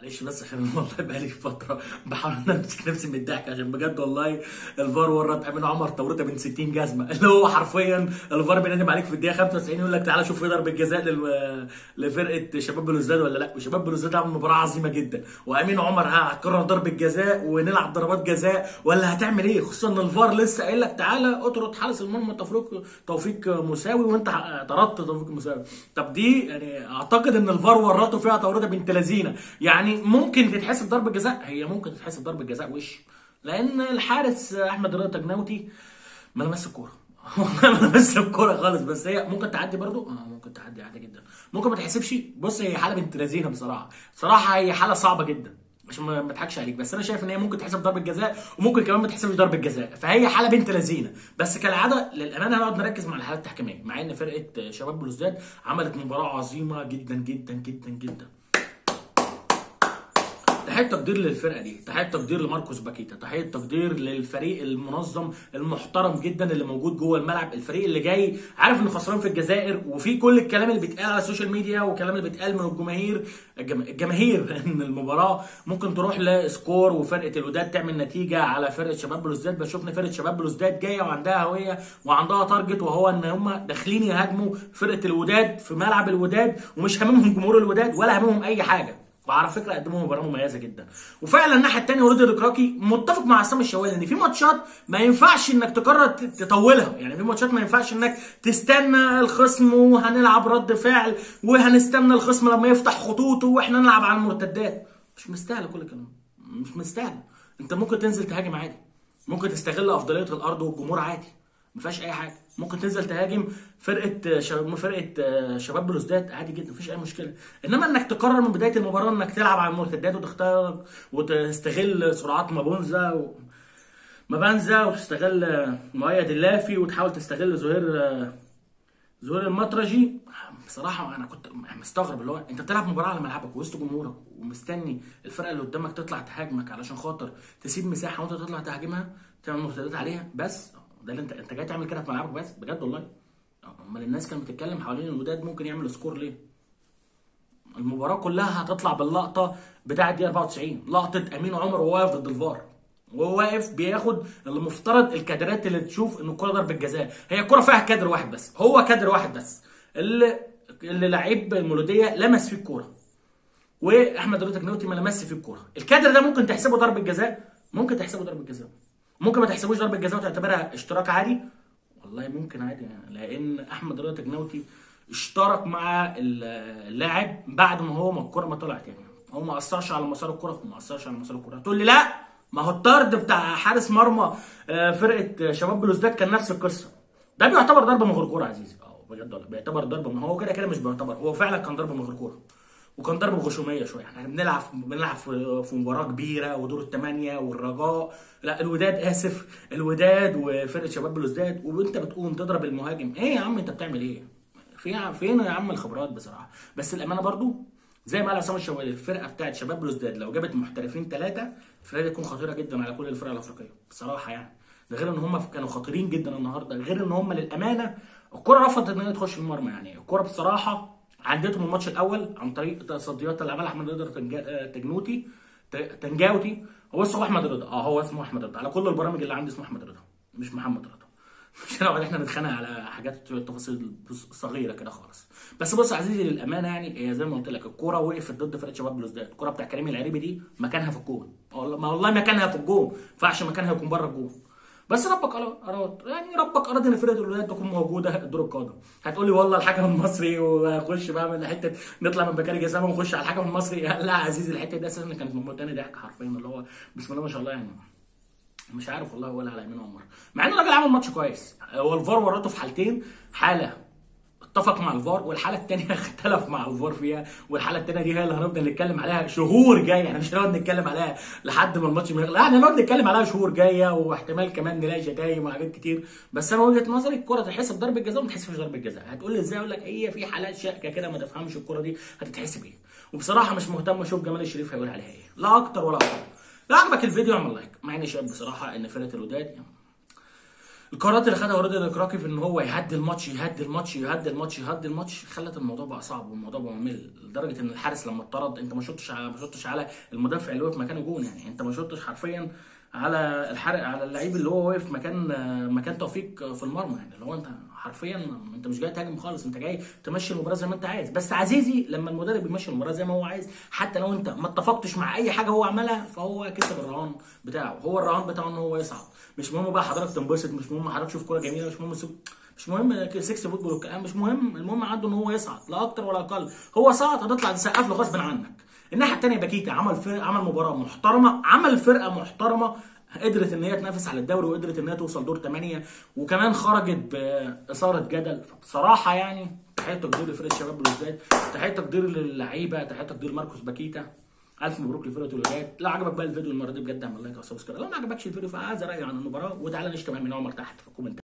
معلش بس عشان والله بقالي فتره بحاول امسك نفسي من الضحك عشان بجد والله الفار ورط امين عمر تورته من 60 جزمه اللي هو حرفيا الفار بينادم عليك في الدقيقه 95 يقول لك تعالى شوف في ضربه جزاء لل... لفرقه شباب بلوزداد ولا لا وشباب بلوزداد عمل مباراه عظيمه جدا وامين عمر ها هتكرر ضربه جزاء ونلعب ضربات جزاء ولا هتعمل ايه خصوصا ان الفار لسه قايل لك تعالى اطرد حارس المرمى توفيق توفيق مساوي وانت طردت توفيق مساوي طب دي يعني اعتقد ان الفار ورطوا فيها تورته بنت لذينه يعني ممكن تتحسب ضربه جزاء هي ممكن تتحسب ضربه جزاء وش لان الحارس احمد رضا تجناوتي ما لمس الكوره والله ما لمس الكوره خالص بس هي ممكن تعدي برضو اه ممكن تعدي عادي جدا ممكن ما تحسبش بص هي حاله بنت لذينه بصراحه بصراحه هي حاله صعبه جدا عشان ما ما اضحكش عليك بس انا شايف ان هي ممكن تحسب ضربه جزاء وممكن كمان ما تحسبش ضربه جزاء فهي حاله بنت لذينه بس كالعاده للامانه هنقعد نركز مع الحالات التحكيميه مع ان فرقه شباب بلوزداد عملت مباراه عظيمه جدا جدا جدا جدا تحيه تقدير للفرقه دي تحيه تقدير لماركوس باكيتا تحيه تقدير للفريق المنظم المحترم جدا اللي موجود جوه الملعب الفريق اللي جاي عارف انه خسران في الجزائر وفي كل الكلام اللي بيتقال على السوشيال ميديا والكلام اللي بيتقال من الجماهير الجم- الجماهير ان المباراه ممكن تروح لسكور وفرقه الوداد تعمل نتيجه على فرقه شباب بلوزداد بس شفنا فرقه شباب بلوزداد جايه وعندها هويه وعندها تارجت وهو ان هم داخلين يهاجموا فرقه الوداد في ملعب الوداد ومش هاممهم جمهور الوداد ولا هاممهم اي حاجه وعلى فكره قدموا مباراه مميزه جدا وفعلا الناحيه الثانيه وليد الركراكي متفق مع عصام الشوالي ان في ماتشات ما ينفعش انك تقرر ت- تطولها يعني في ماتشات ما ينفعش انك تستنى الخصم وهنلعب رد فعل وهنستنى الخصم لما يفتح خطوطه واحنا نلعب على المرتدات مش مستاهله كل الكلام ده. مش مستاهله انت ممكن تنزل تهاجم عادي ممكن تستغل افضليه الارض والجمهور عادي ما فيهاش اي حاجه ممكن تنزل تهاجم فرقه شباب فرقه شباب بلوزداد عادي جدا مفيش اي مشكله انما انك تقرر من بدايه المباراه انك تلعب على المرتدات وتختار وتستغل سرعات مابونزا و... مابانزا وتستغل مؤيد اللافي وتحاول تستغل زهير زهير المطرجي بصراحه انا كنت مستغرب اللي هو انت بتلعب مباراه على ملعبك وسط جمهورك ومستني الفرقه اللي قدامك تطلع تهاجمك علشان خاطر تسيب مساحه وانت تطلع تهاجمها تعمل مرتدات عليها بس ده اللي انت انت جاي تعمل كده في ملعبك بس بجد والله امال الناس كانت بتتكلم حوالين الوداد ممكن يعمل سكور ليه؟ المباراه كلها هتطلع باللقطه بتاعه الدقيقه 94 لقطه امين عمر وهو واقف ضد الفار وهو واقف بياخد المفترض الكادرات اللي تشوف ان الكره ضربه جزاء هي الكره فيها كادر واحد بس هو كادر واحد بس اللي اللي لعيب المولوديه لمس فيه الكوره واحمد رضا تجنوتي ما لمسش فيه الكوره الكادر ده ممكن تحسبه ضربه جزاء ممكن تحسبه ضربه جزاء ممكن ما تحسبوش ضربه جزاء وتعتبرها اشتراك عادي والله ممكن عادي يعني لان احمد رضا تجنوتي اشترك مع اللاعب بعد ما هو ما الكوره ما طلعت يعني هو ما اثرش على مسار الكوره ما اثرش على مسار الكوره تقول لي لا ما هو الطرد بتاع حارس مرمى آه، فرقه شباب بلوزداد كان نفس القصه ده بيعتبر ضربه من غير كوره عزيزي اه بجد والله بيعتبر ضربه ما هو كده كده مش بيعتبر هو فعلا كان ضربه من غير كوره وكان ضربه غشوميه شويه احنا بنلعب بنلعب في في مباراه كبيره ودور الثمانيه والرجاء لا الوداد اسف الوداد وفرقه شباب بلوزداد وانت بتقوم تضرب المهاجم ايه يا عم انت بتعمل ايه؟ في فين يا عم الخبرات بصراحه بس الامانه برضو زي ما قال عصام الشوالي الفرقه بتاعت شباب بلوزداد لو جابت محترفين ثلاثه الفرقه دي تكون خطيره جدا على كل الفرق الافريقيه بصراحه يعني ده غير ان هم كانوا خطيرين جدا النهارده غير ان هم للامانه الكره رفضت ان هي تخش المرمى يعني الكره بصراحه عدتهم الماتش الاول عن طريق التصديات اللي عملها احمد رضا تنجا- تجنوتي ت- تنجاوتي هو اسمه احمد رضا اه هو اسمه احمد رضا على كل البرامج اللي عندي اسمه احمد رضا مش محمد رضا مش هنقعد احنا نتخانق على حاجات تفاصيل صغيره كده خالص بس بص يا عزيزي للامانه يعني هي زي ما قلت لك الكوره وقفت ضد فرقه شباب بلوزداد الكوره بتاع كريم العريبي دي مكانها في الجون والله ما والله مكانها في الجون ما ينفعش مكانها يكون بره الجون بس ربك اراد يعني ربك اراد ان فرقه الولاد تكون موجوده الدور القادم هتقول لي والله الحكم المصري واخش بقى من حته نطلع من مكان جزامه ونخش على الحكم المصري لا يا عزيزي الحته دي اساسا كانت موتاني ضحك حرفيا اللي هو بسم الله ما شاء الله يعني مش عارف والله ولا على يمين عمر مع ان الراجل عمل ماتش كويس هو الفار ورطه في حالتين حاله اتفق مع الفار والحاله الثانيه اختلف مع الفار فيها والحاله الثانيه دي هي اللي هنفضل نتكلم عليها شهور جايه يعني مش هنقعد نتكلم عليها لحد ما الماتش ما يغلق لا احنا هنقعد نتكلم عليها شهور جايه واحتمال كمان نلاقي شتايم وحاجات كتير بس انا وجهه نظري الكره تتحسب ضربه جزاء وما تتحسبش ضربه جزاء هتقول لي ازاي اقول لك هي في حالات شائكه كده ما تفهمش الكره دي هتتحسب ايه وبصراحه مش مهتم اشوف جمال الشريف هيقول عليها ايه لا اكتر ولا اقل لو عجبك الفيديو اعمل لايك مع اني شايف بصراحه ان فرقه الوداد يعني القرارات اللي خدها وريد الكراكي في ان هو يهدي الماتش يهدي الماتش يهدي الماتش يهدي الماتش خلت الموضوع بقى صعب والموضوع بقى ممل لدرجه ان الحارس لما اتطرد انت ما شطش على ما شطش على المدافع اللي وقف مكانه جون يعني انت ما شطش حرفيا على الحرق على اللعيب اللي هو واقف مكان مكان توفيق في المرمى يعني اللي هو انت حرفيا انت مش جاي تهاجم خالص انت جاي تمشي المباراه زي ما انت عايز بس عزيزي لما المدرب يمشي المباراه زي ما هو عايز حتى لو انت ما اتفقتش مع اي حاجه هو عملها فهو كسب الرهان بتاعه هو الرهان بتاعه ان هو يصعد مش مهم بقى حضرتك تنبسط مش مهم حضرتك تشوف كوره جميله مش مهم سوق مش مهم سكس فوتبول والكلام مش مهم المهم عنده ان هو يصعد لا اكتر ولا اقل هو صعد هتطلع تسقف له غصب عنك الناحيه الثانيه باكيتا عمل فرق عمل مباراه محترمه عمل فرقه محترمه قدرت ان هي تنافس على الدوري وقدرت ان هي توصل دور 8 وكمان خرجت باثاره جدل فبصراحه يعني تحيه تقدير لفرقه الشباب بالذات تحيه تقدير للعيبه تحيه تقدير ماركوس باكيتا الف مبروك لفرقه الوداد لو عجبك بقى الفيديو المره دي بجد اعمل لايك او سبسكرايب لو ما عجبكش الفيديو فعايز رايي عن المباراه وتعالى نشتم من عمر تحت في الكومنتات